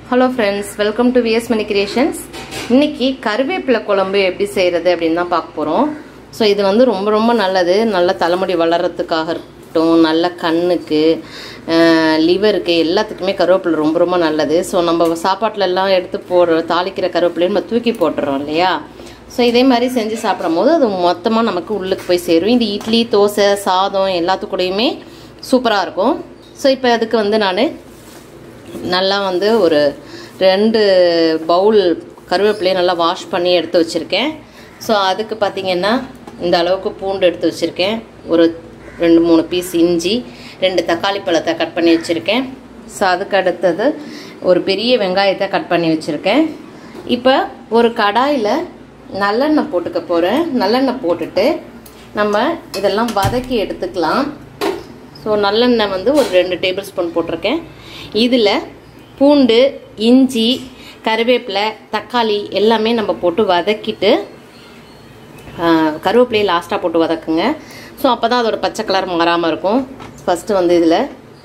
hello friends welcome to VS Mani creations இன்னைக்கு கருவேப்பிலை குழம்பு எப்படி செய்கிறது அப்படின்னு தான் பார்க்க போகிறோம் ஸோ இது வந்து ரொம்ப ரொம்ப நல்லது நல்ல தலைமுடி வளர்கிறதுக்காக இருக்கட்டும் நல்ல கண்ணுக்கு லிவருக்கு எல்லாத்துக்குமே கருவேப்பிலை ரொம்ப ரொம்ப நல்லது ஸோ நம்ம சாப்பாட்டில் எல்லாம் எடுத்து போடுற தாளிக்கிற கருவேப்பிலையும் நம்ம தூக்கி போட்டுறோம் இல்லையா ஸோ இதே மாதிரி செஞ்சு சாப்பிடும் போது அது மொத்தமாக நமக்கு உள்ளுக்கு போய் சேரும் இது இட்லி தோசை சாதம் எல்லாத்துக்கூடையுமே சூப்பராக இருக்கும் ஸோ இப்போ அதுக்கு வந்து நான் நல்லா வந்து ஒரு ரெண்டு பவுல் கருவேப்பிலையை நல்லா வாஷ் பண்ணி எடுத்து வச்சுருக்கேன் ஸோ அதுக்கு பார்த்திங்கன்னா இந்த அளவுக்கு பூண்டு எடுத்து வச்சுருக்கேன் ஒரு ரெண்டு மூணு பீஸ் இஞ்சி ரெண்டு தக்காளி பழத்தை கட் பண்ணி வச்சுருக்கேன் ஸோ அதுக்கு அடுத்தது ஒரு பெரிய வெங்காயத்தை கட் பண்ணி வச்சுருக்கேன் இப்போ ஒரு கடாயில் நல்லெண்ணெய் போட்டுக்க போகிறேன் நல்லெண்ணெய் போட்டுட்டு நம்ம இதெல்லாம் வதக்கி எடுத்துக்கலாம் ஸோ நல்லெண்ணெய் வந்து ஒரு ரெண்டு டேபிள் ஸ்பூன் போட்டிருக்கேன் இதில் பூண்டு இஞ்சி கருவேப்பிலை தக்காளி எல்லாமே நம்ம போட்டு வதக்கிட்டு கருவேப்பிலையை லாஸ்ட்டாக போட்டு வதக்குங்க ஸோ அப்போ தான் அதோட பச்சை கலர் மாறாமல் இருக்கும் ஃபஸ்ட்டு வந்து இதில்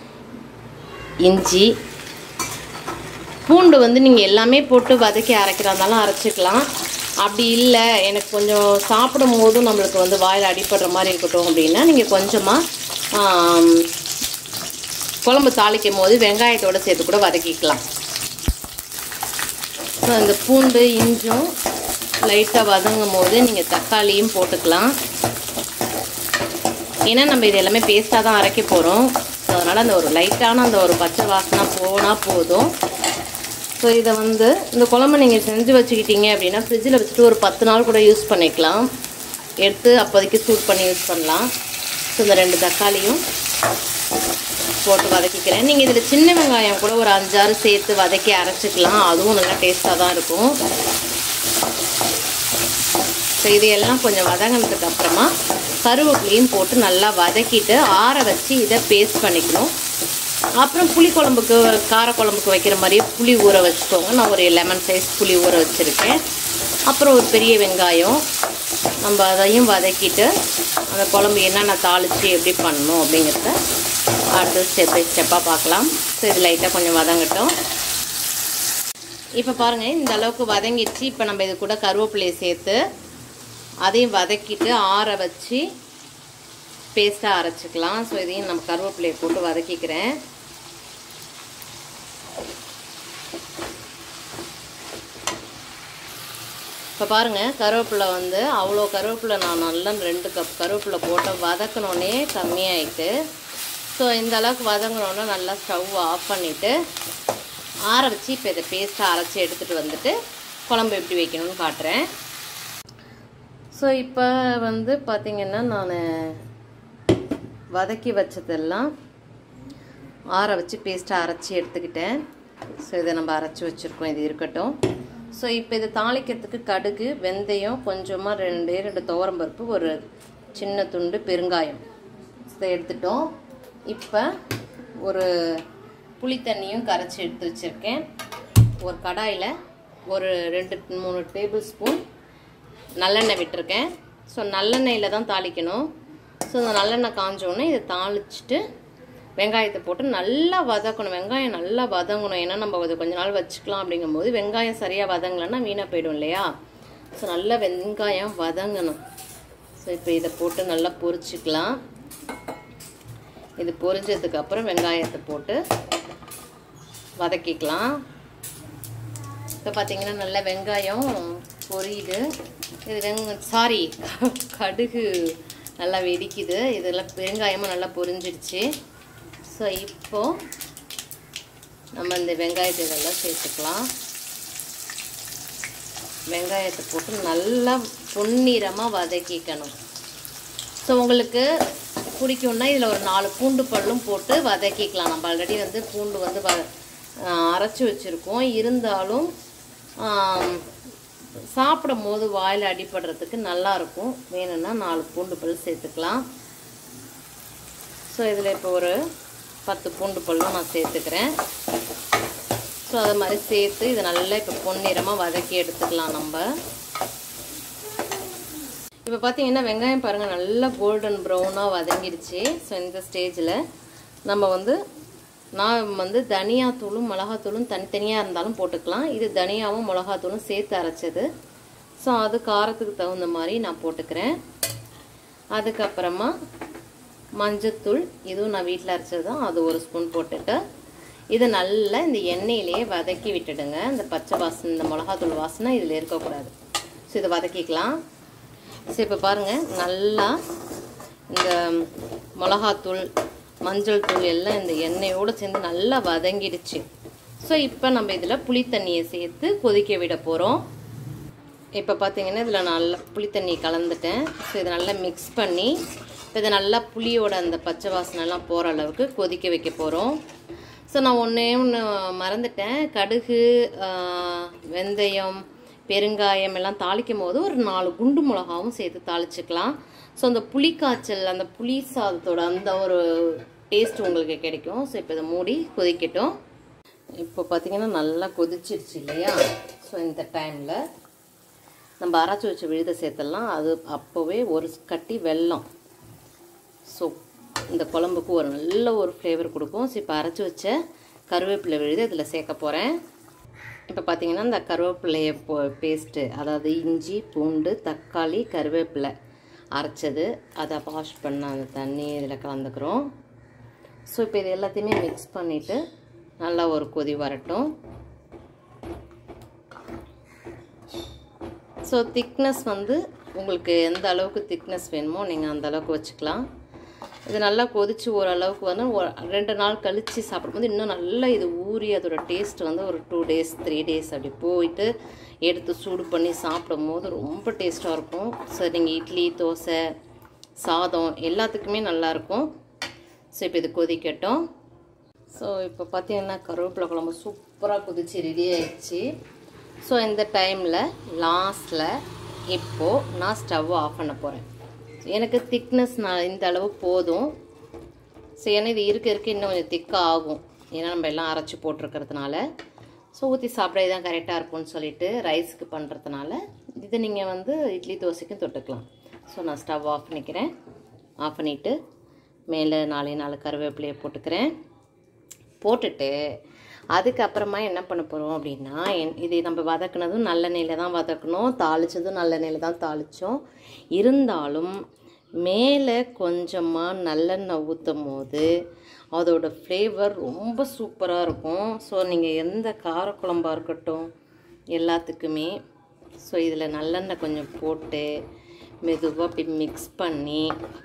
இஞ்சி பூண்டு வந்து நீங்கள் எல்லாமே போட்டு வதக்கி அரைக்கிறதாலும் அரைச்சிக்கலாம் அப்படி இல்லை எனக்கு கொஞ்சம் சாப்பிடும் போதும் நம்மளுக்கு வந்து வாயில் அடிப்படுற மாதிரி இருக்கட்டும் அப்படின்னா நீங்கள் கொஞ்சமாக குழம்பு தாளிக்கும் போது வெங்காயத்தோடு சேர்த்து கூட வதக்கிக்கலாம் ஸோ இந்த பூண்டு இஞ்சும் லைட்டாக வதங்கும் போது நீங்கள் தக்காளியும் போட்டுக்கலாம் ஏன்னா நம்ம இது எல்லாமே பேஸ்ட்டாக தான் அரைக்க போகிறோம் ஸோ அதனால் அந்த ஒரு லைட்டான அந்த ஒரு பச்சை வாசனை போனால் போதும் ஸோ இதை வந்து இந்த குழம்பு நீங்கள் செஞ்சு வச்சுக்கிட்டீங்க அப்படின்னா ஃப்ரிட்ஜில் வச்சுட்டு ஒரு பத்து நாள் கூட யூஸ் பண்ணிக்கலாம் எடுத்து அப்போதைக்கு சூட் பண்ணி யூஸ் பண்ணலாம் ஸோ இந்த ரெண்டு தக்காளியும் போட்டு வதக்கிக்கிறேன் நீங்கள் இதில் சின்ன வெங்காயம் கூட ஒரு அஞ்சாறு சேர்த்து வதக்கி அரைச்சிக்கலாம் அதுவும் நல்லா டேஸ்ட்டாக தான் இருக்கும் ஸோ இது எல்லாம் கொஞ்சம் வதங்கினதுக்கு அப்புறமா கருவேப்பிலையும் போட்டு நல்லா வதக்கிட்டு ஆற வச்சு இதை பேஸ்ட் பண்ணிக்கணும் அப்புறம் புளி குழம்புக்கு கார குழம்புக்கு வைக்கிற மாதிரியே புளி ஊற வச்சுக்கோங்க நான் ஒரு லெமன் சைஸ் புளி ஊற வச்சுருக்கேன் அப்புறம் ஒரு பெரிய வெங்காயம் நம்ம அதையும் வதக்கிட்டு அந்த குழம்பு என்னென்ன தாளித்து எப்படி பண்ணணும் அப்படிங்கிறத அடுத்து ஸ்டெப் பை ஸ்டெப்பாக பார்க்கலாம் ஸோ இது லைட்டாக கொஞ்சம் வதங்கட்டும் இப்போ பாருங்கள் இந்த அளவுக்கு வதங்கிடுச்சு இப்போ நம்ம இது கூட கருவேப்பிலையை சேர்த்து அதையும் வதக்கிட்டு ஆற வச்சு பேஸ்ட்டாக அரைச்சிக்கலாம் ஸோ இதையும் நம்ம கருவேப்பிலையை போட்டு வதக்கிக்கிறேன் இப்போ பாருங்கள் கருவேப்பிலை வந்து அவ்வளோ கருவேப்பிலை நான் நல்லா ரெண்டு கப் கருவேப்பிலை போட்டு வதக்கினோடனே கம்மியாயிட்டு ஸோ இந்த அளவுக்கு வதங்கினோன்னே நல்லா ஸ்டவ் ஆஃப் பண்ணிவிட்டு ஆற வச்சு இப்போ இதை பேஸ்ட்டாக அரைச்சி எடுத்துகிட்டு வந்துட்டு குழம்பு எப்படி வைக்கணும்னு காட்டுறேன் ஸோ இப்போ வந்து பார்த்திங்கன்னா நான் வதக்கி வச்சதெல்லாம் ஆற வச்சு பேஸ்ட்டாக அரைச்சி எடுத்துக்கிட்டேன் ஸோ இதை நம்ம அரைச்சி வச்சுருக்கோம் இது இருக்கட்டும் ஸோ இப்போ இதை தாளிக்கிறதுக்கு கடுகு வெந்தயம் கொஞ்சமாக ரெண்டு ரெண்டு துவரம்பருப்பு ஒரு சின்ன துண்டு பெருங்காயம் இதை எடுத்துட்டோம் இப்போ ஒரு புளி தண்ணியும் கரைச்சி எடுத்து வச்சுருக்கேன் ஒரு கடாயில் ஒரு ரெண்டு மூணு டேபிள் ஸ்பூன் நல்லெண்ணெய் விட்டுருக்கேன் ஸோ நல்லெண்ணெயில் தான் தாளிக்கணும் ஸோ இந்த நல்லெண்ணெய் காஞ்சோடனே இதை தாளிச்சிட்டு வெங்காயத்தை போட்டு நல்லா வதக்கணும் வெங்காயம் நல்லா வதங்கணும் ஏன்னா நம்ம அது கொஞ்ச நாள் வச்சுக்கலாம் அப்படிங்கும்போது வெங்காயம் சரியாக வதங்கலைன்னா வீணாக போயிடும் இல்லையா ஸோ நல்லா வெங்காயம் வதங்கணும் ஸோ இப்போ இதை போட்டு நல்லா பொரிச்சிக்கலாம் இது பொரிஞ்சதுக்கு அப்புறம் வெங்காயத்தை போட்டு வதக்கிக்கலாம் இப்போ பார்த்தீங்கன்னா நல்லா வெங்காயம் பொரியுது இது வெங்க சாரி கடுகு நல்லா வெடிக்குது இதெல்லாம் வெங்காயமும் நல்லா பொரிஞ்சிடுச்சு ஸோ இப்போது நம்ம இந்த வெங்காயத்தை இதெல்லாம் சேர்த்துக்கலாம் வெங்காயத்தை போட்டு நல்லா பொன்னிறமாக வதக்கிக்கணும் ஸோ உங்களுக்கு பிடிக்கும்னா இதில் ஒரு நாலு பூண்டு பல்லும் போட்டு வதக்கிக்கலாம் நம்ம ஆல்ரெடி வந்து பூண்டு வந்து வ அரைச்சி வச்சுருக்கோம் இருந்தாலும் சாப்பிடும் போது வாயில் அடிப்படுறதுக்கு நல்லாயிருக்கும் வேணும்னா நாலு பூண்டு பல் சேர்த்துக்கலாம் ஸோ இதில் இப்போ ஒரு பத்து பூண்டு பல்லும் நான் சேர்த்துக்கிறேன் ஸோ அது மாதிரி சேர்த்து இதை நல்லா இப்போ பொன்னிறமாக வதக்கி எடுத்துக்கலாம் நம்ம இப்போ பார்த்தீங்கன்னா வெங்காயம் பாருங்கள் நல்லா கோல்டன் ப்ரௌனாக வதங்கிடுச்சு ஸோ இந்த ஸ்டேஜில் நம்ம வந்து நான் வந்து தனியாத்தூளும் மிளகாத்தூளும் தனித்தனியாக இருந்தாலும் போட்டுக்கலாம் இது தனியாவும் மிளகாத்தூளும் சேர்த்து அரைச்சது ஸோ அது காரத்துக்கு தகுந்த மாதிரி நான் போட்டுக்கிறேன் அதுக்கப்புறமா மஞ்சத்தூள் இதுவும் நான் வீட்டில் அரைச்சது தான் அது ஒரு ஸ்பூன் போட்டுட்டு இதை நல்லா இந்த எண்ணெயிலேயே வதக்கி விட்டுடுங்க இந்த பச்சை வாசனை இந்த மிளகாத்தூள் வாசனை இதில் இருக்கக்கூடாது ஸோ இதை வதக்கிக்கலாம் ஸோ இப்போ பாருங்கள் நல்லா இந்த மிளகாத்தூள் மஞ்சள் தூள் எல்லாம் இந்த எண்ணெயோடு சேர்ந்து நல்லா வதங்கிடுச்சு ஸோ இப்போ நம்ம இதில் புளி தண்ணியை சேர்த்து கொதிக்க விட போகிறோம் இப்போ பார்த்தீங்கன்னா இதில் நல்லா புளி தண்ணி கலந்துட்டேன் ஸோ இதை நல்லா மிக்ஸ் பண்ணி இப்போ இதை நல்லா புளியோட அந்த பச்சை வாசனைலாம் போகிற அளவுக்கு கொதிக்க வைக்க போகிறோம் ஸோ நான் ஒன்றே ஒன்று மறந்துட்டேன் கடுகு வெந்தயம் பெருங்காயம் எல்லாம் தாளிக்கும் போது ஒரு நாலு குண்டு மிளகாவும் சேர்த்து தாளிச்சுக்கலாம் ஸோ அந்த புளி காய்ச்சல் அந்த புளி சாதத்தோட அந்த ஒரு டேஸ்ட் உங்களுக்கு கிடைக்கும் ஸோ இப்போ இதை மூடி கொதிக்கட்டும் இப்போ பார்த்தீங்கன்னா நல்லா கொதிச்சிருச்சு இல்லையா ஸோ இந்த டைமில் நம்ம அரைச்சி வச்ச விழுத சேர்த்துடலாம் அது அப்போவே ஒரு கட்டி வெல்லம் ஸோ இந்த குழம்புக்கு ஒரு நல்ல ஒரு ஃப்ளேவர் கொடுக்கும் ஸோ இப்போ அரைச்சி வச்ச கருவேப்பிலை விழுது இதில் சேர்க்க போகிறேன் இப்போ பார்த்தீங்கன்னா இந்த கருவேப்பிலையை போ பேஸ்ட்டு அதாவது இஞ்சி பூண்டு தக்காளி கருவேப்பிலை அரைச்சது அதை வாஷ் பண்ண அந்த தண்ணி இதில் கலந்துக்கிறோம் ஸோ இப்போ இது எல்லாத்தையுமே மிக்ஸ் பண்ணிவிட்டு நல்லா ஒரு கொதி வரட்டும் ஸோ திக்னஸ் வந்து உங்களுக்கு எந்த அளவுக்கு திக்னஸ் வேணுமோ நீங்கள் அந்த அளவுக்கு வச்சுக்கலாம் இது நல்லா கொதித்து ஓரளவுக்கு வந்து ஒரு ரெண்டு நாள் கழித்து சாப்பிடும்போது இன்னும் நல்லா இது ஊறி அதோட டேஸ்ட் வந்து ஒரு டூ டேஸ் த்ரீ டேஸ் அப்படி போயிட்டு எடுத்து சூடு பண்ணி சாப்பிடும் போது ரொம்ப டேஸ்ட்டாக இருக்கும் ஸோ நீங்கள் இட்லி தோசை சாதம் எல்லாத்துக்குமே நல்லாயிருக்கும் ஸோ இப்போ இது கொதிக்கட்டும் ஸோ இப்போ பார்த்தீங்கன்னா கருவேப்பிலை குழம்பு சூப்பராக கொதிச்சு ரெடி ஆயிடுச்சு ஸோ இந்த டைமில் லாஸ்ட்டில் இப்போது நான் ஸ்டவ் ஆஃப் பண்ண போகிறேன் எனக்கு திக்னஸ் நான் இந்த அளவு போதும் ஸோ ஏன்னா இது இருக்க இருக்க இன்னும் கொஞ்சம் திக்காக ஆகும் ஏன்னா நம்ம எல்லாம் அரைச்சி போட்டிருக்கிறதுனால ஸோ ஊற்றி சாப்பிட தான் கரெக்டாக இருக்கும்னு சொல்லிட்டு ரைஸுக்கு பண்ணுறதுனால இதை நீங்கள் வந்து இட்லி தோசைக்கும் தொட்டுக்கலாம் ஸோ நான் ஸ்டவ் ஆஃப் பண்ணிக்கிறேன் ஆஃப் பண்ணிவிட்டு மேலே நாலே நாலு கருவேப்பிலையை போட்டுக்கிறேன் போட்டுட்டு அதுக்கப்புறமா என்ன பண்ண போகிறோம் அப்படின்னா என் இது நம்ம வதக்குனதும் நல்லெண்ணெயில் தான் வதக்கணும் தாளித்ததும் நல்லெண்ணெயில் தான் தாளித்தோம் இருந்தாலும் மேலே கொஞ்சமாக நல்லெண்ணெய் ஊற்றும் போது அதோட ஃப்ளேவர் ரொம்ப சூப்பராக இருக்கும் ஸோ நீங்கள் எந்த காரக்குழம்பாக இருக்கட்டும் எல்லாத்துக்குமே ஸோ இதில் நல்லெண்ணெய் கொஞ்சம் போட்டு மெதுவாக அப்படி மிக்ஸ் பண்ணி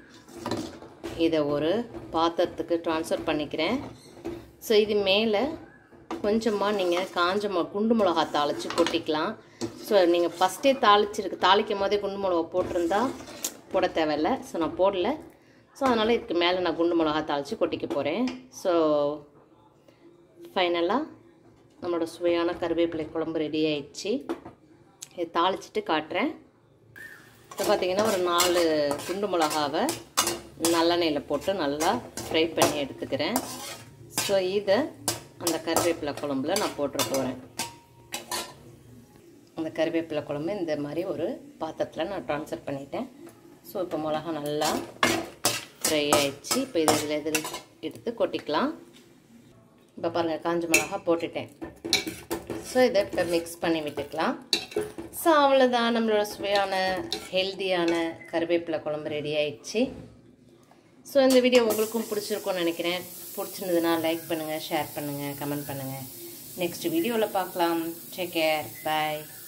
இதை ஒரு பாத்திரத்துக்கு ட்ரான்ஸ்ஃபர் பண்ணிக்கிறேன் ஸோ இது மேலே கொஞ்சமாக நீங்கள் காஞ்ச மொ குண்டு மிளகா தாளித்து கொட்டிக்கலாம் ஸோ நீங்கள் ஃபஸ்ட்டே தாளிச்சிருக்கு தாளிக்கும் போதே குண்டு மிளகா போட்டிருந்தா போட தேவையில்ல ஸோ நான் போடல ஸோ அதனால் இதுக்கு மேலே நான் குண்டு மிளகா தாளித்து கொட்டிக்க போகிறேன் ஸோ ஃபைனலாக நம்மளோட சுவையான கருவேப்பிலை குழம்பு ரெடி ஆயிடுச்சு இதை தாளிச்சிட்டு காட்டுறேன் இப்போ பார்த்தீங்கன்னா ஒரு நாலு குண்டு மிளகாவை நல்லெண்ணெயில் போட்டு நல்லா ஃப்ரை பண்ணி எடுத்துக்கிறேன் ஸோ இதை அந்த கருவேப்பிலை குழம்புல நான் போட்டுற போகிறேன் அந்த கருவேப்பிலை குழம்பு இந்த மாதிரி ஒரு பாத்திரத்தில் நான் ட்ரான்ஸ்ஃபர் பண்ணிட்டேன் ஸோ இப்போ மிளகா நல்லா ஃப்ரை ஆயிடுச்சு இப்போ இதை இதில் இதில் எடுத்து கொட்டிக்கலாம் இப்போ பாருங்கள் காஞ்ச மிளகா போட்டுட்டேன் ஸோ இதை இப்போ மிக்ஸ் பண்ணி விட்டுக்கலாம் ஸோ அவ்வளோதான் நம்மளோட சுவையான ஹெல்த்தியான கருவேப்பிலை குழம்பு ரெடி ஆயிடுச்சு ஸோ இந்த வீடியோ உங்களுக்கும் பிடிச்சிருக்கும்னு நினைக்கிறேன் பிடிச்சிருந்ததுன்னா லைக் பண்ணுங்கள் ஷேர் பண்ணுங்கள் கமெண்ட் பண்ணுங்கள் நெக்ஸ்ட் வீடியோவில் பார்க்கலாம் டேக் கேர் பாய்